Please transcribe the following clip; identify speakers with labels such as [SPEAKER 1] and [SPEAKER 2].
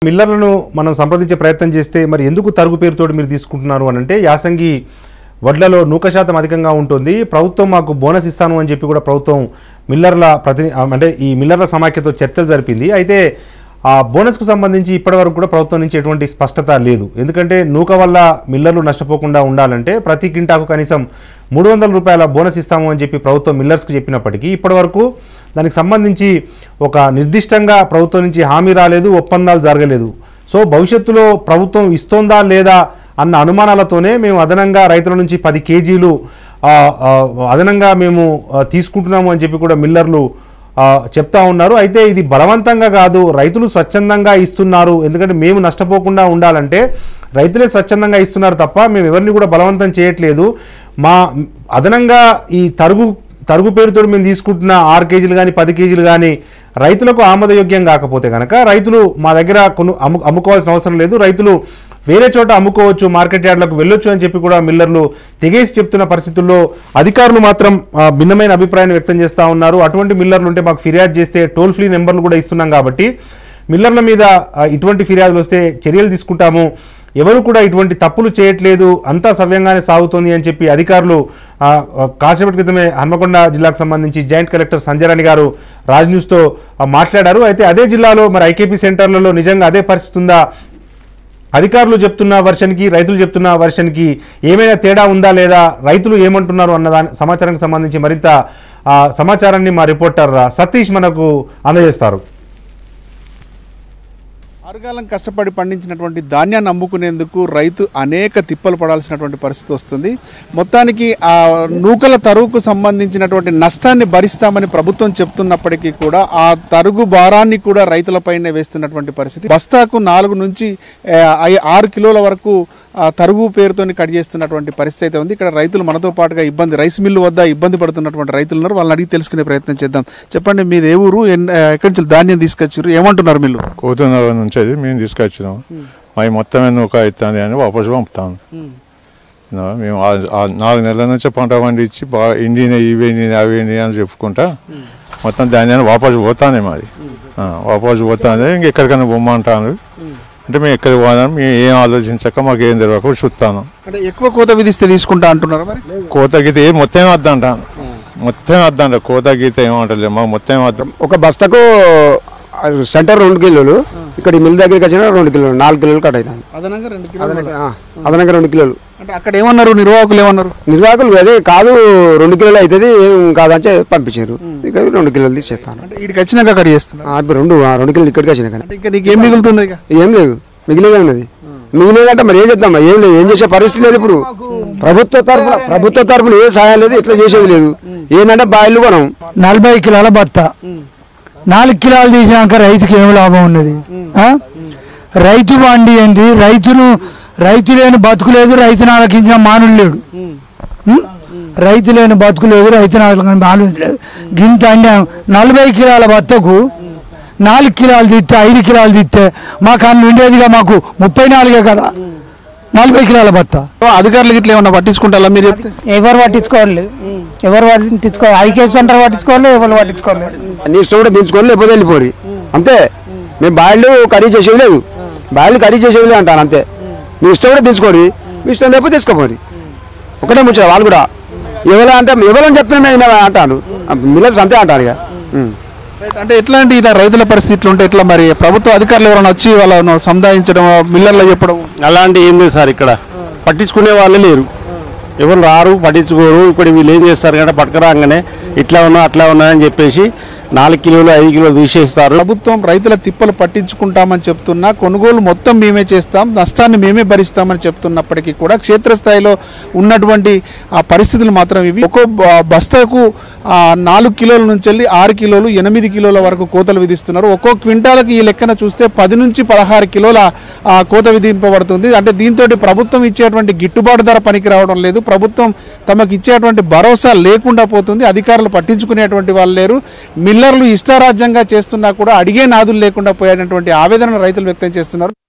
[SPEAKER 1] మిల్లర్లను మనం సంప్రదించే ప్రయత్నం చేస్తే మరి ఎందుకు తరుగు పేరుతోటి మీరు తీసుకుంటున్నారు అని అంటే యాసంగి వడ్లలో నూక శాతం అధికంగా ఉంటుంది ప్రభుత్వం మాకు బోనస్ ఇస్తాను అని చెప్పి కూడా ప్రభుత్వం మిల్లర్ల ప్రతి అంటే ఈ మిల్లర్ల సమాఖ్యతో చర్చలు జరిపింది అయితే ఆ బోనస్కు సంబంధించి ఇప్పటివరకు కూడా ప్రభుత్వం నుంచి ఎటువంటి స్పష్టత లేదు ఎందుకంటే నూక వల్ల మిల్లర్లు నష్టపోకుండా ఉండాలంటే ప్రతి కింటాకు కనీసం మూడు వందల రూపాయల బోనస్ ఇస్తాము అని చెప్పి ప్రభుత్వం మిల్లర్స్కి చెప్పినప్పటికీ ఇప్పటివరకు దానికి సంబంధించి ఒక నిర్దిష్టంగా ప్రభుత్వం నుంచి హామీ రాలేదు ఒప్పందాలు జరగలేదు సో భవిష్యత్తులో ప్రభుత్వం ఇస్తోందా లేదా అన్న అనుమానాలతోనే మేము అదనంగా రైతుల నుంచి పది కేజీలు ఆ, ఆ, అదనంగా మేము ఆ, తీసుకుంటున్నాము అని చెప్పి కూడా మిల్లర్లు ఆ, చెప్తా ఉన్నారు అయితే ఇది బలవంతంగా కాదు రైతులు స్వచ్ఛందంగా ఇస్తున్నారు ఎందుకంటే మేము నష్టపోకుండా ఉండాలంటే రైతులే స్వచ్ఛందంగా ఇస్తున్నారు తప్ప మేము ఎవరిని కూడా బలవంతం చేయట్లేదు మా అదనంగా ఈ తరుగు తరుగు పేరుతో మేము తీసుకుంటున్న ఆరు కేజీలు కానీ పది కేజీలు కానీ రైతులకు ఆమోదయోగ్యం కాకపోతే కనుక రైతులు మా దగ్గర కొను అమ్ము అమ్ముకోవాల్సిన అవసరం లేదు రైతులు వేరే చోట అమ్ముకోవచ్చు మార్కెట్ యార్డ్లకు వెళ్ళొచ్చు అని చెప్పి కూడా మిల్లర్లు తెగేసి చెప్తున్న పరిస్థితుల్లో అధికారులు మాత్రం ఆ, భిన్నమైన అభిప్రాయాన్ని వ్యక్తం చేస్తూ ఉన్నారు అటువంటి మిల్లర్లు ఉంటే మాకు ఫిర్యాదు చేస్తే టోల్ ఫ్రీ నెంబర్లు కూడా ఇస్తున్నాం కాబట్టి మిల్లర్ల మీద ఆ, ఇటువంటి ఫిర్యాదులు వస్తే చర్యలు తీసుకుంటాము ఎవరు కూడా ఇటువంటి తప్పులు చేయట్లేదు అంతా సవ్యంగానే సాగుతోంది అని చెప్పి అధికారులు ఆ, ఆ, కాసేపటి క్రితమే హన్మకొండ జిల్లాకు సంబంధించి జాయింట్ కలెక్టర్ సంజయరాణి గారు రాజ్ న్యూస్తో ఆ, మాట్లాడారు అయితే అదే జిల్లాలో మరి ఐకేపీ సెంటర్లలో నిజంగా అదే పరిస్థితి ఉందా అధికారులు చెప్తున్న వర్షన్కి రైతులు చెప్తున్న వర్షన్కి ఏమైనా తేడా ఉందా లేదా రైతులు ఏమంటున్నారు అన్న దాని సమాచారానికి సంబంధించి మరింత ఆ, సమాచారాన్ని మా రిపోర్టర్ సతీష్ మనకు అందజేస్తారు
[SPEAKER 2] ఆరుగాలం కష్టపడి పండించినటువంటి ధాన్యాన్ని అమ్ముకునేందుకు రైతు అనేక తిప్పలు పడాల్సినటువంటి పరిస్థితి వస్తుంది మొత్తానికి ఆ నూకల తరుగుకు సంబంధించినటువంటి నష్టాన్ని భరిస్తామని ప్రభుత్వం చెప్తున్నప్పటికీ కూడా ఆ తరుగు భారాన్ని కూడా రైతులపైనే వేస్తున్నటువంటి పరిస్థితి బస్తాకు నాలుగు నుంచి ఆ, ఐ- ఆరు కిలోల వరకు ఆ తరుగు పేరుతోని కట్ చేస్తున్నటువంటి పరిస్థితి అయితే ఉంది ఇక్కడ రైతులు మనతో పాటుగా ఇబ్బంది రైస్ మిల్లు వద్ద ఇబ్బంది పడుతున్నటువంటి రైతులు ఉన్నారు వాళ్ళని అడిగి తెలుసుకునే ప్రయత్నం చేద్దాం చెప్పండి మీది ఏ ఊరు ఎన్- ఆ, ఎక్కడి నుంచి ధాన్యం తీసుకొచ్చారు ఏమంటున్నారు మిల్లు
[SPEAKER 3] కోతున్నర నుంచి అది మేము తీసుకొచ్చినాం అవి మొత్తం నూక అవుతుంది అని వాపసు పంపుతాం నా- మేము ఆ- ఆ నాలుగు నెలల నుంచి పంట పండించి బాగా ఎండినాయి ఇవి ఎండినాయి అవి ఎండినాయి అని చెప్పుకుంటా మొత్తం ధాన్యాన్ని వాపసు పోతానే మరి ఆ, వాపసు పోతానే ఇంకెక్కడికైనా బొమ్మంటాను అంటే మేము ఎక్కడికి పోదాం మేము ఏం ఆలోచించక మాకు ఏం తెలియక చూస్తాను
[SPEAKER 2] అంటే ఎక్కువ కోత విధిస్తే తీసుకుంటా అంటున్నారు మరి
[SPEAKER 3] కోత గీత ఏం మొత్తం వద్దంటాను మొత్తం వద్దంట కోత గీత ఏమంటలేదు మాకు మొత్తం వద్దాం
[SPEAKER 4] ఒక బస్తాకు ఆ, సెంటర్ రెండు కిలోలు ఇక్కడ ఈ మిల్ దగ్గరికి వచ్చిన రెండు కిలోలు నాలుగు కిలోలు కట్ అవుతుంది
[SPEAKER 2] అదనంగా రెండు
[SPEAKER 4] అదనంగా ఆ, అదనంగా రెండు కిలోలు
[SPEAKER 2] అంటే అక్కడ ఏమన్నారు నిర్వాహకులు ఏమన్నారు
[SPEAKER 4] నిర్వాహకులు అదే కాదు రెండు కిలోలు అవుతుంది ఏం కాదని చెప్పి పంపించారు ఇక్కడ రెండు కిలోలు తీసేస్తాను
[SPEAKER 2] అంటే ఇక్కడికి వచ్చినాక అక్కడ చేస్తున్నారు
[SPEAKER 4] ఆ, ఇప్పుడు రెండు ఆ, రెండు కిలోలు ఇక్కడికి వచ్చినాయి కానీ
[SPEAKER 2] అంటే ఇంకా నీకు ఏం మిగులుతుంది ఇక
[SPEAKER 4] ఏం లేదు మిగిలేదే ఉన్నది మిగిలేదంటే మరి ఏం చేద్దాం ఏం లేదు ఏం చేసే పరిస్థితి లేదు ఇప్పుడు ప్రభుత్వ తరఫున ప్రభుత్వ తరఫున ఏ సహాయం లేదు ఇట్లా చేసేది లేదు ఏంటంటే బాయిలు కొనం
[SPEAKER 5] నలభై కిలోల బత్త నాలుగు కిలోలు తీసినాక రైతుకి ఏం లాభం ఉన్నది ఆ? రైతు వండి ఏంది రైతును రైతు లేని బతుకు లేదు రైతును ఆలకించిన మానుడు లేడు ఉం? రైతు లేని బతుకు లేదు రైతును ఆలకించిన మానుడు లేదు గింత అంటే నలభై కిలోల బత్తకు నాలుగు కిలోలు తీస్తే ఐదు కిలోలు తీస్తే మాకు అన్ని ఉండేదిగా మాకు ముప్పై నాలుగే కదా నలభై కిలోల బత్త
[SPEAKER 2] అధికారులు ఇట్లా ఏమన్నా పట్టించుకుంటారా మీరు చెప్తే
[SPEAKER 6] ఎవరు పట్టించుకోవాలి ఎవరు పట్టించుకోవాలి ఐకేప్ సెంటర్ పట్టించుకోవాలి ఎవరు పట్టించుకోవాలి
[SPEAKER 4] నీ ఇష్టం కూడా దించుకొని లేకపోతే వెళ్ళిపోరి అంతే మేము బాయిలు కర్రీ చేసేది లేదు బాయిలు కర్రీ చేసేది లేదు అంటాను అంతే మీ ఇష్టం కూడా దించుకోరి మీ ఇష్టం లేకపోతే తీసుకోపోరి ఒకటే ముచ్చట వాళ్ళు కూడా ఎవరు అంటే ఎవరని చెప్పిన మేము అంటాను మిల్లర్స్ అంతే అంటారు ఇక ఉం.
[SPEAKER 2] రైట్. అంటే ఎట్లాంటి ఇలా రైతుల పరిస్థితులు ఉంటే ఎట్లా మరి ప్రభుత్వ అధికారులు ఎవరైనా వచ్చి వాళ్ళను సముదాయించడం మిల్లర్లు చెప్పడం
[SPEAKER 7] అలాంటి ఏం లేదు సార్ ఇక్కడ పట్టించుకునే వాళ్ళే లేరు ఎవరు రారు పట్టించుకోరు ఇప్పుడు వీళ్ళు ఏం చేస్తారు అంటే పట్టుకురాగానే ఇట్లా ఉన్నా అట్లా ఉన్నా అని చెప్పేసి నాలుగు కిలోలు ఐదు కిలోలు తీసేస్తారు
[SPEAKER 2] ప్రభుత్వం రైతుల తిప్పలు పట్టించుకుంటామని చెప్తున్నా కొనుగోలు మొత్తం మేమే చేస్తాం నష్టాన్ని మేమే భరిస్తామని చెప్తున్నప్పటికీ కూడా క్షేత్రస్థాయిలో ఉన్నటువంటి ఆ పరిస్థితులు మాత్రం ఇవి ఒక్కో బ- బస్తాకు ఆ, నాలుగు కిలోల నుంచి వెళ్ళి ఆరు కిలోలు ఎనిమిది కిలోల వరకు కోతలు విధిస్తున్నారు ఒక్కో క్వింటాలకు ఈ లెక్కన చూస్తే పది నుంచి పదహారు కిలోల ఆ, కోత విధింపబడుతుంది అంటే దీంతో ప్రభుత్వం ఇచ్చేటువంటి గిట్టుబాటు ధర పనికి రావడం లేదు ప్రభుత్వం తమకు ఇచ్చేటువంటి భరోసా లేకుండా పోతుంది అధికారులు పట్టించుకునేటువంటి వాళ్ళు లేరు మిల్లర్లు ఇష్టారాజ్యంగా చేస్తున్నా కూడా అడిగే నాదులు లేకుండా పోయేటటువంటి ఆవేదన రైతులు వ్యక్తం చేస్తున్నారు